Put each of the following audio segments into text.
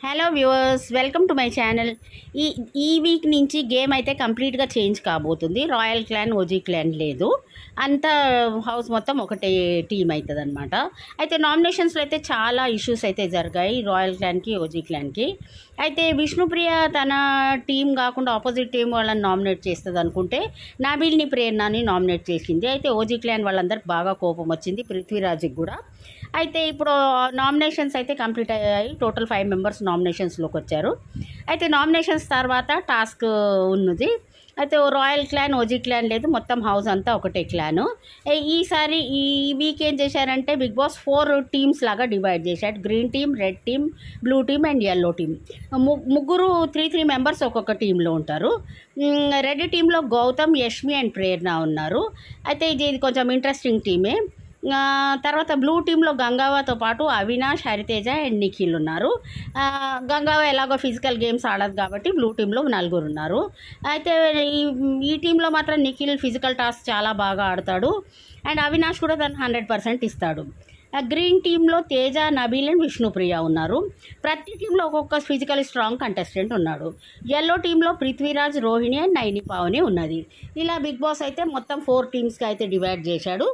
hello viewers welcome to my channel ఈ ఈ week నుంచి గేమ్ అయితే కంప్లీట్గా చేంజ్ కాబోతుంది రాయల్ క్లాన్ ఓజీ క్లాన్ లేదు అంత హౌస్ మొత్తం ఒకటే టీం అవుతుంది అనమాట అయితే నామినేషన్స్లో అయితే చాలా ఇష్యూస్ అయితే జరిగాయి రాయల్ క్లాన్కి ఓజీ క్లాన్కి అయితే విష్ణుప్రియ తన టీం కాకుండా ఆపోజిట్ టీం వాళ్ళని నామినేట్ చేస్తుంది అనుకుంటే నాబిల్ని ప్రేరణని నామినేట్ చేసింది అయితే ఓజీ క్లాన్ వాళ్ళందరికి బాగా కోపం వచ్చింది పృథ్వీరాజ్కి కూడా అయితే ఇప్పుడు నామినేషన్స్ అయితే కంప్లీట్ అయ్యాయి టోటల్ ఫైవ్ మెంబర్స్ నామినేషన్స్లోకి వచ్చారు అయితే నామినేషన్స్ తర్వాత టాస్క్ ఉన్నది అయితే ఓ రాయల్ క్లాన్ ఓజీ క్లాన్ లేదు మొత్తం హౌస్ అంతా ఒకటే క్లాన్ ఈసారి ఈ వీక్ ఏం చేశారంటే బిగ్ బాస్ ఫోర్ టీమ్స్ లాగా డివైడ్ చేశాడు green team red team blue team and yellow team ముగ్గురు త్రీ త్రీ మెంబర్స్ ఒక్కొక్క టీంలో ఉంటారు మ్, రెడ్ టీంలో గౌతమ్ యష్మి అండ్ ప్రేరణ ఉన్నారు అయితే ఇది ఇది కొంచెం ఇంట్రెస్టింగ్ టీమే ఆ, తర్వాత బ్లూ టీంలో గంగావతో పాటు అవినాష్ హరితేజ అండ్ నిఖిల్ ఉన్నారు ఆ, గంగావ ఎలాగో ఫిజికల్ గేమ్స్ ఆడదు కాబట్టి బ్లూ టీంలో నలుగురు ఉన్నారు అయితే ఈ ఈ టీంలో మాత్రం నిఖిల్ ఫిజికల్ టాస్క్ చాలా బాగా ఆడతాడు అండ్ అవినాష్ కూడా తను హండ్రెడ్ పర్సెంట్ ఇస్తాడు ఆ, గ్రీన్ టీంలో తేజ నబీల్ అండ్ విష్ణుప్రియ ఉన్నారు ప్రతి టీంలో ఒక్కొక్క ఫిజికల్ స్ట్రాంగ్ కంటెస్టెంట్ ఉన్నాడు ఎల్లో టీంలో పృథ్వీరాజ్ రోహిణి అండ్ నైని పావని ఉన్నది ఇలా బిగ్ బాస్ అయితే మొత్తం ఫోర్ టీమ్స్కి అయితే డివైడ్ చేశాడు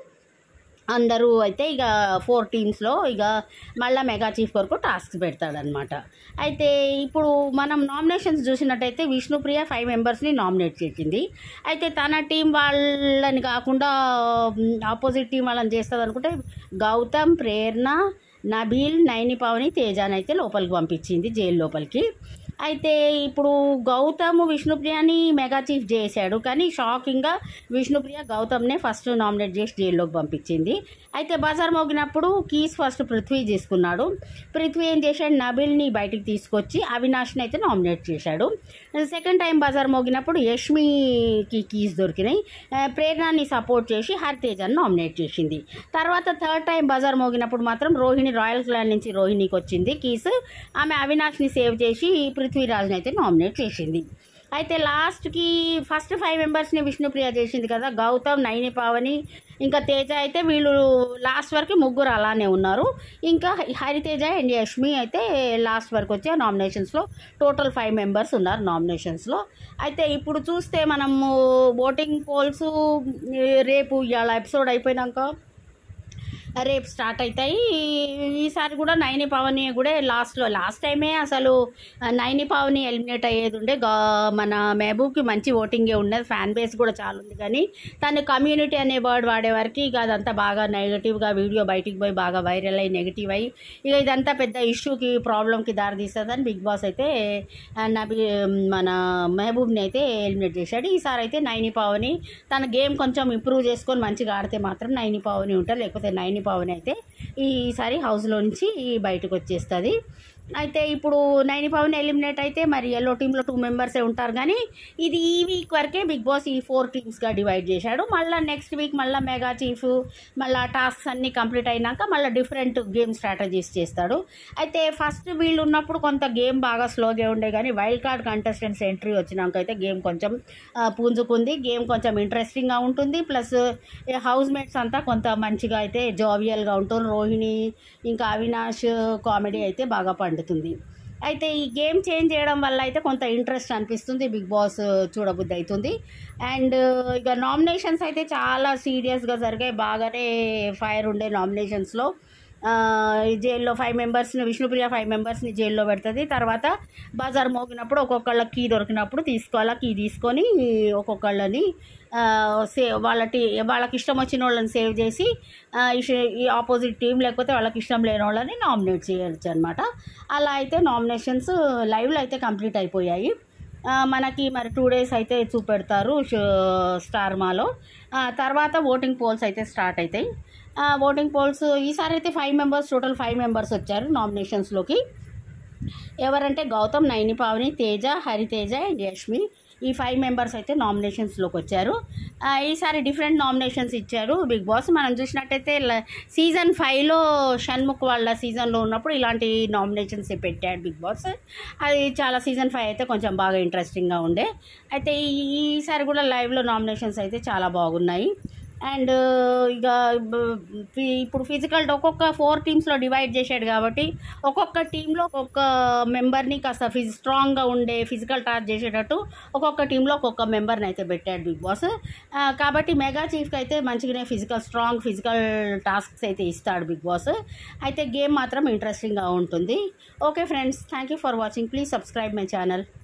అందరూ అయితే ఇక ఫోర్ టీమ్స్లో ఇక మళ్ళీ మెగా చీఫ్ వరకు టాస్క్ పెడతాడనమాట అయితే ఇప్పుడు మనం నామినేషన్స్ చూసినట్టయితే విష్ణుప్రియ ఫైవ్ మెంబర్స్ని నామినేట్ చేసింది అయితే తన టీం వాళ్ళని కాకుండా ఆపోజిట్ టీం వాళ్ళని చేస్తుంది అనుకుంటే గౌతమ్ ప్రేరణ నబీల్ నైని పావని తేజాని అయితే లోపలికి పంపించింది జైలు లోపలికి అయితే ఇప్పుడు గౌతమ్ విష్ణుప్రియని మెగా చీఫ్ చేశాడు కానీ షాకింగ్గా విష్ణుప్రియ గౌతమ్నే ఫస్ట్ నామినేట్ చేసి జైల్లోకి పంపించింది అయితే బజార్ మోగినప్పుడు కీస్ ఫస్ట్ పృథ్వీ తీసుకున్నాడు పృథ్వీ ఏం చేశాడు నబిల్ని బయటికి తీసుకొచ్చి అవినాష్ని అయితే నామినేట్ చేశాడు సెకండ్ టైం బజార్ మోగినప్పుడు యష్మికి కీస్ దొరికినాయి ఆ, ప్రేరణని సపోర్ట్ చేసి హరితేజని నామినేట్ చేసింది తర్వాత థర్డ్ టైం బజార్ మోగినప్పుడు మాత్రం రోహిణి రాయల్ క్లాన్ నుంచి రోహిణికి వచ్చింది కీస్ ఆమె అవినాష్ని సేవ్ చేసి పృథ్వీరాజ్ని అయితే నామినేట్ చేసింది అయితే లాస్ట్కి ఫస్ట్ ఫైవ్ మెంబర్స్ని విష్ణుప్రియ చేసింది కదా గౌతమ్ నైని పావని ఇంకా తేజ అయితే వీళ్ళు లాస్ట్ వరకు ముగ్గురు అలానే ఉన్నారు ఇంకా హరితేజ అండ్ యష్మి అయితే లాస్ట్ వరకు వచ్చే నామినేషన్స్లో టోటల్ ఫైవ్ మెంబర్స్ ఉన్నారు నామినేషన్స్లో అయితే ఇప్పుడు చూస్తే మనము ఓటింగ్ పోల్స్ రేపు ఇవాళ ఎపిసోడ్ అయిపోయినాక రేపు స్టార్ట్ అవుతాయి ఈసారి కూడా నైని పావని కూడా లాస్ట్లో లాస్ట్ టైమే అసలు నైని పావని ఎలిమినేట్ అయ్యేది ఉండే గా మన మహబూబ్కి మంచి ఓటింగే ఉన్నది ఫ్యాన్ బేస్ కూడా చాలా ఉంది కానీ తను కమ్యూనిటీ అనే వర్డ్ వాడేవారికి ఇక అదంతా బాగా నెగటివ్గా వీడియో బయటికి పోయి బాగా వైరల్ అయ్యి నెగిటివ్ అయ్యి ఇక ఇదంతా పెద్ద ఇష్యూకి ప్రాబ్లంకి దారితీస్తుందని బిగ్ బాస్ అయితే ఆ, నబి మన మహబూబ్ని అయితే ఎలిమినేట్ చేశాడు ఈసారి అయితే నైని పావని తన గేమ్ కొంచెం ఇంప్రూవ్ చేసుకొని మంచిగా ఆడితే మాత్రం నైని పావని ఉంటారు లేకపోతే నైని పావని అయితే ఈసారి హౌస్లో నుంచి బయటకు వచ్చేస్తుంది అయితే ఇప్పుడు నైని పవన్ ఎలిమినేట్ అయితే మరి ఎల్లో టీంలో టూ మెంబర్సే ఉంటారు కానీ ఇది ఈ వీక్ వరకే బిగ్ బాస్ ఈ ఫోర్ టీమ్స్గా డివైడ్ చేశాడు మళ్ళీ నెక్స్ట్ వీక్ మళ్ళీ మెగా చీఫ్ మళ్ళీ టాస్క్స్ అన్నీ కంప్లీట్ అయినాక మళ్ళీ డిఫరెంట్ గేమ్ స్ట్రాటజీస్ చేస్తాడు అయితే ఫస్ట్ వీళ్ళు ఉన్నప్పుడు కొంత గేమ్ బాగా స్లోగా ఉండే కానీ వైల్డ్ కార్డ్ కంటెస్టెంట్స్ ఎంట్రీ వచ్చినాక అయితే గేమ్ కొంచెం ఆ, పుంజుకుంది గేమ్ కొంచెం ఇంట్రెస్టింగ్గా ఉంటుంది ప్లస్ హౌస్ మేట్స్ అంతా కొంత మంచిగా అయితే జోవియల్గా ఉంటుంది రోహిణి ఇంకా అవినాష్ కామెడీ అయితే బాగా పండుతుంది అయితే ఈ గేమ్ చేంజ్ చేయడం వల్ల అయితే కొంత ఇంట్రెస్ట్ అనిపిస్తుంది బిగ్ బాస్ చూడబుద్ధి అవుతుంది అండ్ ఇక నామినేషన్స్ అయితే చాలా సీరియస్గా జరిగాయి బాగానే ఫైర్ ఉండే నామినేషన్స్లో ఆ, ఈ జైల్లో ఫైవ్ మెంబర్స్ని విష్ణుప్రియ ఫైవ్ మెంబర్స్ని జైల్లో పెడుతుంది తర్వాత బజార్ మోగినప్పుడు ఒక్కొక్కళ్ళ కీ దొరికినప్పుడు తీసుకోవాలా కీ తీసుకొని ఒక్కొక్కళ్ళని ఆ, సే వాళ్ళ టీ వాళ్ళకి ఇష్టం వచ్చిన వాళ్ళని సేవ్ చేసి ఆ, ఈ షే- ఈ ఆపోజిట్ టీం లేకపోతే వాళ్ళకి ఇష్టం లేని వాళ్ళని నామినేట్ చేయొచ్చు అనమాట అలా అయితే నామినేషన్స్ లైవ్లో అయితే కంప్లీట్ అయిపోయాయి ఆ, మనకి మరి టూ డేస్ అయితే చూపెడతారు షో- స్టార్ మాలో ఆ, తర్వాత ఓటింగ్ పోల్స్ అయితే స్టార్ట్ అవుతాయి ఆ, ఓటింగ్ పోల్స్ ఈసారి అయితే five members total five members వచ్చారు నామినేషన్స్లోకి ఎవరంటే గౌతమ్ నైని పావని తేజ హరితేజ అండ్ యష్మి ఈ ఫైవ్ మెంబర్స్ అయితే నామినేషన్స్లోకి వచ్చారు ఆ, ఈసారి డిఫరెంట్ నామినేషన్స్ ఇచ్చారు బిగ్ బాస్ మనం చూసినట్టయితే ల- సీజన్ ఫైవ్లో షణ్ముఖ్ వాళ్ళ సీజన్లో ఉన్నప్పుడు ఇలాంటి నామినేషన్స్ పెట్టాడు బిగ్ బాస్ అది చాలా సీజన్ ఫైవ్ అయితే కొంచెం బాగా ఇంట్రెస్టింగ్గా ఉండే అయితే ఈ- ఈసారి కూడా లైవ్లో నామినేషన్స్ అయితే చాలా బాగున్నాయి అండ్ ఇక బ- ఫి- ఇప్పుడు ఫిజికల్ ఒక్కొక్క ఫోర్ టీమ్స్లో డివైడ్ చేశాడు కాబట్టి ఒక్కొక్క టీంలో ఒక్కొక్క మెంబర్ని కాస్త ఫిజ్ స్ట్రాంగ్గా ఉండే ఫిజికల్ టాస్క్ చేసేటట్టు ఒక్కొక్క టీంలో ఒక్కొక్క మెంబర్ని అయితే పెట్టాడు బిగ్ బాస్ ఆ, కాబట్టి మెగా చీఫ్కి అయితే మంచిగానే ఫిజికల్ స్ట్రాంగ్ ఫిజికల్ టాస్క్స్ అయితే ఇస్తాడు బిగ్ బాస్ అయితే గేమ్ మాత్రం ఇంట్రెస్టింగ్గా ఉంటుంది okay friends thank you for watching please subscribe my channel